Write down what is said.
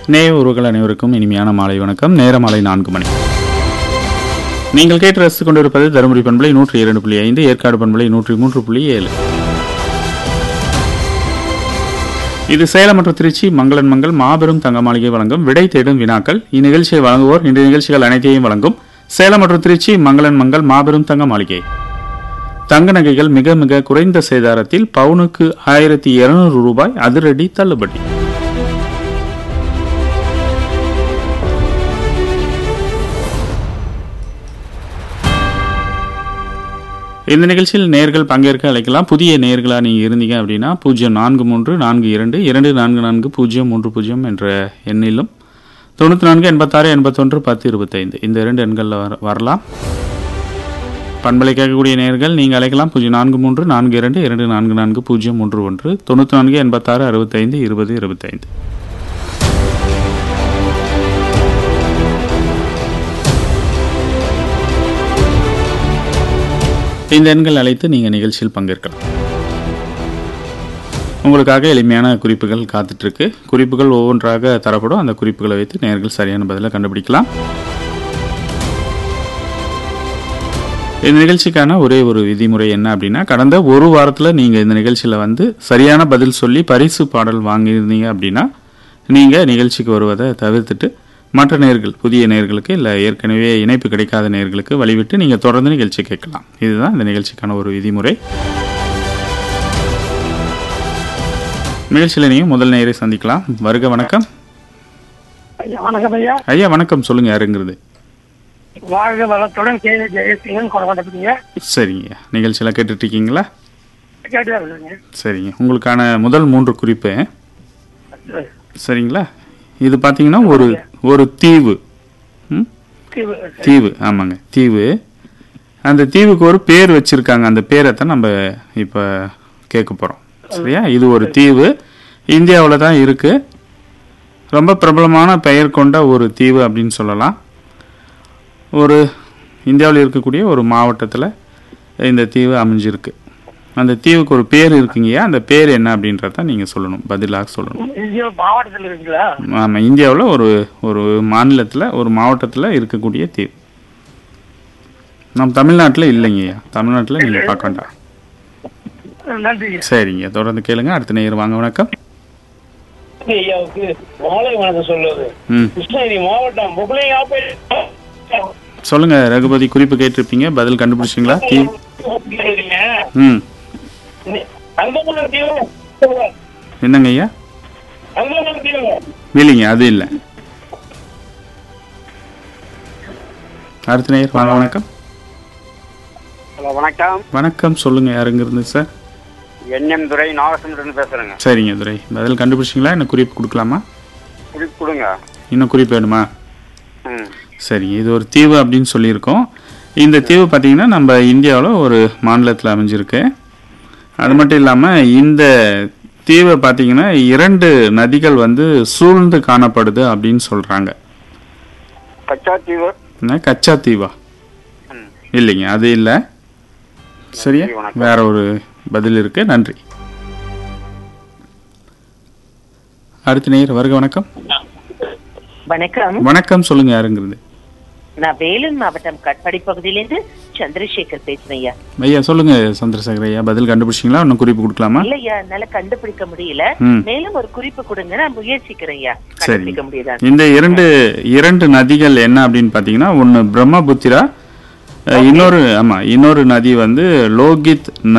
நேய உறவுகள் அனைவருக்கும் இனிமையான மாலை வணக்கம் நேர மாலை நான்கு மணி நீங்கள் கேட்டு ரசித்துக் கொண்டிருப்பது தருமபுரி பண்பலை நூற்றி இரண்டு புள்ளி ஐந்து ஏற்காடு பண்பலை நூற்றி மூன்று புள்ளி ஏழு இது சேலம் மற்றும் திருச்சி மங்களன் மங்கள் மாபெரும் தங்க மாளிகை வழங்கும் விடை தேடும் வினாக்கள் இந்நிகழ்ச்சியை வழங்குவோர் இந்த நிகழ்ச்சிகள் அனைத்தையும் வழங்கும் சேலம் மற்றும் திருச்சி மங்களன் மங்கள் மாபெரும் தங்க மாளிகை தங்க நகைகள் மிக மிக குறைந்த சேதாரத்தில் பவுனுக்கு ஆயிரத்தி இருநூறு ரூபாய் அதிரடி தள்ளுபடி இந்த நிகழ்ச்சியில் நேர்கள் பங்கேற்க அழைக்கலாம் புதிய நேர்களாக நீங்கள் இருந்தீங்க அப்படின்னா பூஜ்ஜியம் நான்கு மூன்று நான்கு இரண்டு இரண்டு நான்கு நான்கு பூஜ்ஜியம் மூன்று பூஜ்ஜியம் என்ற எண்ணிலும் தொண்ணூற்றி நான்கு எண்பத்தாறு எண்பத்தொன்று பத்து இருபத்தைந்து இந்த இரண்டு எண்களில் வர வரலாம் பண்பலை கேட்கக்கூடிய நேர்கள் நீங்கள் அழைக்கலாம் பூஜ்ஜியம் நான்கு மூன்று நான்கு இரண்டு இரண்டு நான்கு நான்கு பூஜ்ஜியம் மூன்று ஒன்று தொண்ணூற்றி நான்கு எண்பத்தாறு அறுபத்தைந்து இருபது இருபத்தைந்து இந்த எண்கள் அழைத்து நீங்கள் நிகழ்ச்சியில் பங்கேற்கலாம் உங்களுக்காக எளிமையான குறிப்புகள் காத்துட்ருக்கு குறிப்புகள் ஒவ்வொன்றாக தரப்படும் அந்த குறிப்புகளை வைத்து நேர்கள் சரியான பதிலை கண்டுபிடிக்கலாம் இந்த நிகழ்ச்சிக்கான ஒரே ஒரு விதிமுறை என்ன அப்படின்னா கடந்த ஒரு வாரத்தில் நீங்கள் இந்த நிகழ்ச்சியில் வந்து சரியான பதில் சொல்லி பரிசு பாடல் வாங்கியிருந்தீங்க அப்படின்னா நீங்கள் நிகழ்ச்சிக்கு வருவதை தவிர்த்துட்டு மற்ற நேர்கள் புதிய நேர்களுக்கு இல்லை ஏற்கனவே இணைப்பு கிடைக்காத நேர்களுக்கு வழிவிட்டு நீங்கள் தொடர்ந்து நிகழ்ச்சி கேட்கலாம் இதுதான் இந்த நிகழ்ச்சிக்கான ஒரு விதிமுறை நிகழ்ச்சியில் நீங்கள் முதல் நேரை சந்திக்கலாம் வருக வணக்கம் ஐயா வணக்கம் ஐயா ஐயா வணக்கம் சொல்லுங்க யாருங்கிறது வாழ்க வளத்துடன் கே ஜெயசிங்கன் கொண்டாடுறீங்க சரிங்க நிகழ்ச்சியெல்லாம் கேட்டுட்டு இருக்கீங்களா கேட்டுதான் இருக்குங்க சரிங்க உங்களுக்கான முதல் மூன்று குறிப்பு சரிங்களா இது பார்த்தீங்கன்னா ஒரு ஒரு தீவு ம் தீவு தீவு ஆமாங்க தீவு அந்த தீவுக்கு ஒரு பேர் வச்சிருக்காங்க அந்த பேரை தான் நம்ம இப்போ கேட்க போகிறோம் சரியா இது ஒரு தீவு இந்தியாவில் தான் இருக்கு ரொம்ப பிரபலமான பெயர் கொண்ட ஒரு தீவு அப்படின்னு சொல்லலாம் ஒரு இந்தியாவில் இருக்கக்கூடிய ஒரு மாவட்டத்தில் இந்த தீவு அமைஞ்சிருக்கு அந்த தீவுக்கு ஒரு பேர் இருக்குங்கய்யா அந்த பேர் என்ன அப்படின்றத நீங்கள் சொல்லணும் பதிலாக சொல்லணும் இந்தியா மாவட்டத்தில் இருக்குங்களா ஆமாம் இந்தியாவில் ஒரு ஒரு மாநிலத்தில் ஒரு மாவட்டத்தில் இருக்கக்கூடிய தீவு நம்ம தமிழ்நாட்டில் இல்லைங்கய்யா தமிழ்நாட்டில் நீங்கள் பார்க்க வேண்டாம் நன்றி சரிங்க தொடர்ந்து கேளுங்க அடுத்த நேரம் வாங்க வணக்கம் ஐயாவுக்கு மாலை வணக்கம் சொல்லுவது ம் கிருஷ்ணகிரி மாவட்டம் புகழையாப்பேட் சொல்லுங்க ரகுபதி குறிப்பு கேட்டிருப்பீங்க பதில் கண்டுபிடிச்சிங்களா தீவு ம் அந்தமான தீவு என்னங்க ஐயா அந்தமான தீவு இல்லைங்க அது இல்லை அடுத்த நேரம் வாங்க வணக்கம் ஹலோ வணக்கம் வணக்கம் சொல்லுங்க யாருங்க இருந்து சார் என்எம் துரை நாகசமுத்திரம் பேசுறேங்க சரிங்க துரை பதில் கண்டுபிடிச்சிங்களா என்ன குறிப்பு கொடுக்கலாமா குறிப்பு கொடுங்க இன்னும் குறிப்பு வேணுமா ம் சரிங்க இது ஒரு தீவு அப்படின்னு சொல்லியிருக்கோம் இந்த தீவு பார்த்தீங்கன்னா நம்ம இந்தியாவில் ஒரு மாநிலத்தில் அமைஞ்சிருக்கு அது மட்டும் இல்லாமல் இந்த தீவை பார்த்தீங்கன்னா இரண்டு நதிகள் வந்து சூழ்ந்து காணப்படுது அப்படின்னு சொல்கிறாங்க கச்சா தீவு என்ன கச்சா தீவா ம் இல்லைங்க அது இல்லை சரியா வணக்கம். வேற ஒரு பதில் இருக்கு நன்றி அடுத்த நேர் வருக வணக்கம் வணக்கம் வணக்கம் சொல்லுங்க யாருங்கிறது நான் வேலூர் மாவட்டம் கட்பாடி பகுதியிலிருந்து சந்திரசேகர் பேசுறேன் ஐயா ஐயா சொல்லுங்க சந்திரசேகர் ஐயா பதில் கண்டுபிடிச்சிங்களா இன்னும் குறிப்பு கொடுக்கலாமா இல்லையா என்னால கண்டுபிடிக்க முடியல ம். மேலும் ஒரு குறிப்பு கொடுங்க நான் முயற்சிக்கிறேன் ஐயா சரி கண்டுபிடிக்க முடியுதா இந்த இரண்டு இரண்டு நதிகள் என்ன அப்படின்னு பார்த்தீங்கன்னா ஒன்று பிரம்மபுத்திரா அஹ், இன்னொரு ஆமா இன்னொரு நதி வந்து லோகித்